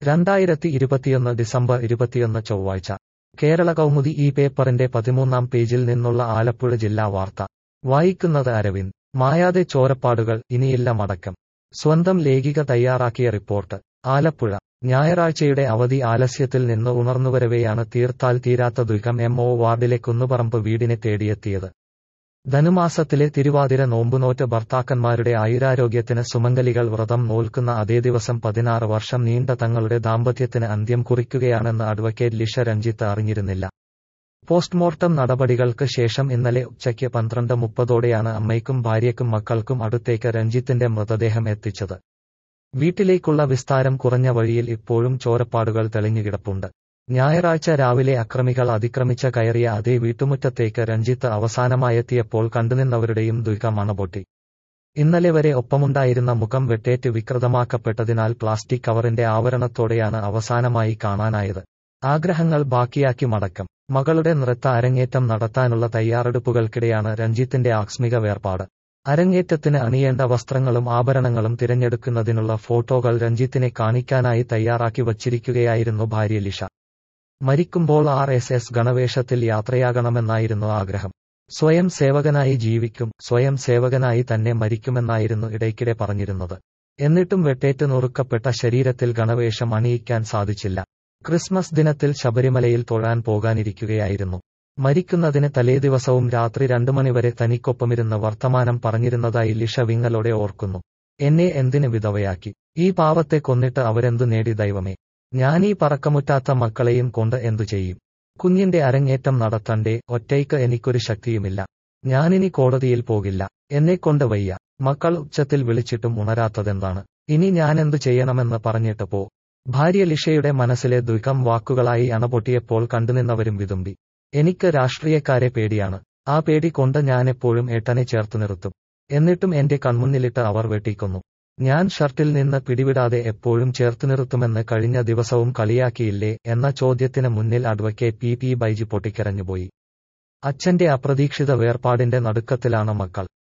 രണ്ടായിരത്തി ഇരുപത്തിയൊന്ന് ഡിസംബർ ഇരുപത്തിയൊന്ന് ചൊവ്വാഴ്ച കേരള കൗമുദി ഈ പേപ്പറിന്റെ പതിമൂന്നാം പേജിൽ നിന്നുള്ള ആലപ്പുഴ ജില്ലാ വാർത്ത വായിക്കുന്നത് അരവിന്ദ് മായാതെ ചോരപ്പാടുകൾ ഇനിയില്ല മടക്കം സ്വന്തം ലേഖിക തയ്യാറാക്കിയ റിപ്പോർട്ട് ആലപ്പുഴ ഞായറാഴ്ചയുടെ അവധി ആലസ്യത്തിൽ നിന്ന് ഉണർന്നുവരവെയാണ് തീർത്താൽ തീരാത്ത ദുഃഖം എം ഒ വാർഡിലെ കുന്നുപറമ്പ് വീടിനെ തേടിയെത്തിയത് ധനുമാസത്തിലെ തിരുവാതിര നോമ്പുനോറ്റ് ഭർത്താക്കന്മാരുടെ ആയുരാരോഗ്യത്തിന് സുമംഗലികൾ വ്രതം നോൽക്കുന്ന അതേ ദിവസം പതിനാറ് വർഷം നീണ്ട തങ്ങളുടെ ദാമ്പത്യത്തിന് അന്ത്യം കുറിക്കുകയാണെന്ന് അഡ്വക്കേറ്റ് ലിഷ രഞ്ജിത്ത് അറിഞ്ഞിരുന്നില്ല പോസ്റ്റ്മോർട്ടം നടപടികൾക്ക് ശേഷം ഇന്നലെ ഉച്ചയ്ക്ക് പന്ത്രണ്ട് മുപ്പതോടെയാണ് അമ്മയ്ക്കും ഭാര്യയ്ക്കും മക്കൾക്കും അടുത്തേക്ക് രഞ്ജിത്തിന്റെ മൃതദേഹം എത്തിച്ചത് വീട്ടിലേക്കുള്ള വിസ്താരം കുറഞ്ഞ വഴിയിൽ ഇപ്പോഴും ചോരപ്പാടുകൾ തെളിഞ്ഞുകിടപ്പുണ്ട് ഞായറാഴ്ച രാവിലെ അക്രമികൾ അതിക്രമിച്ച കയറിയ അതേ വീട്ടുമുറ്റത്തേക്ക് രഞ്ജിത്ത് അവസാനമായെത്തിയപ്പോൾ കണ്ടുനിന്നവരുടെയും ദുഃഖം അണപൊട്ടി ഇന്നലെ വരെ ഒപ്പമുണ്ടായിരുന്ന മുഖം വെട്ടേറ്റ് വികൃതമാക്കപ്പെട്ടതിനാൽ പ്ലാസ്റ്റിക് കവറിന്റെ ആവരണത്തോടെയാണ് അവസാനമായി കാണാനായത് ആഗ്രഹങ്ങൾ ബാക്കിയാക്കി മടക്കം മകളുടെ നൃത്ത അരങ്ങേറ്റം നടത്താനുള്ള തയ്യാറെടുപ്പുകൾക്കിടെയാണ് രഞ്ജിത്തിന്റെ ആക്സ്മിക വേർപാട് അരങ്ങേറ്റത്തിന് അണിയേണ്ട വസ്ത്രങ്ങളും ആഭരണങ്ങളും തിരഞ്ഞെടുക്കുന്നതിനുള്ള ഫോട്ടോകൾ രഞ്ജിത്തിനെ കാണിക്കാനായി തയ്യാറാക്കി വച്ചിരിക്കുകയായിരുന്നു ഭാര്യ ലിഷ മരിക്കുമ്പോൾ ആർ എസ് എസ് ഗണവേഷത്തിൽ യാത്രയാകണമെന്നായിരുന്നു ആഗ്രഹം സ്വയം സേവകനായി ജീവിക്കും സ്വയം സേവകനായി തന്നെ മരിക്കുമെന്നായിരുന്നു ഇടയ്ക്കിടെ പറഞ്ഞിരുന്നത് എന്നിട്ടും വെട്ടേറ്റ് നുറുക്കപ്പെട്ട ശരീരത്തിൽ ഗണവേഷം അണിയിക്കാൻ സാധിച്ചില്ല ക്രിസ്മസ് ദിനത്തിൽ ശബരിമലയിൽ തൊഴാൻ പോകാനിരിക്കുകയായിരുന്നു മരിക്കുന്നതിന് തലേദിവസവും രാത്രി രണ്ടു മണിവരെ തനിക്കൊപ്പമിരുന്ന് വർത്തമാനം പറഞ്ഞിരുന്നതായി ലിഷ വിങ്ങലോടെ ഓർക്കുന്നു എന്നെ എന്തിന് വിധവയാക്കി ഈ പാവത്തെ കൊന്നിട്ട് അവരെന്തു നേടി ദൈവമേ ഞാനീ പറക്കമുറ്റാത്ത മക്കളെയും കൊണ്ട് എന്തു ചെയ്യും കുഞ്ഞിന്റെ അരങ്ങേറ്റം നടത്തണ്ടേ ഒറ്റയ്ക്ക് എനിക്കൊരു ശക്തിയുമില്ല ഞാനിനി കോടതിയിൽ പോകില്ല എന്നെക്കൊണ്ട് വയ്യ മക്കൾ ഉച്ചത്തിൽ വിളിച്ചിട്ടും ഉണരാത്തതെന്താണ് ഇനി ഞാനെന്തു ചെയ്യണമെന്ന് പറഞ്ഞിട്ട് പോ ഭാര്യ ലിഷയുടെ മനസ്സിലെ ദുഃഖം വാക്കുകളായി അണപൊട്ടിയപ്പോൾ കണ്ടുനിന്നവരും വിതുമ്പി എനിക്ക് രാഷ്ട്രീയക്കാരെ പേടിയാണ് ആ പേടി കൊണ്ട് ഞാനെപ്പോഴും ഏട്ടനെ ചേർത്ത് നിർത്തും എന്നിട്ടും എന്റെ കൺമുന്നിലിട്ട് അവർ വെട്ടിക്കൊന്നു ഞാൻ ഷർട്ടിൽ നിന്ന് പിടിവിടാതെ എപ്പോഴും ചേർത്ത് നിർത്തുമെന്ന് കഴിഞ്ഞ ദിവസവും കളിയാക്കിയില്ലേ എന്ന ചോദ്യത്തിന് മുന്നിൽ അഡ്വക്കേറ്റ് പി പി ബൈജി പൊട്ടിക്കരഞ്ഞുപോയി അച്ഛന്റെ അപ്രതീക്ഷിത വേർപാടിന്റെ നടുക്കത്തിലാണ് മക്കൾ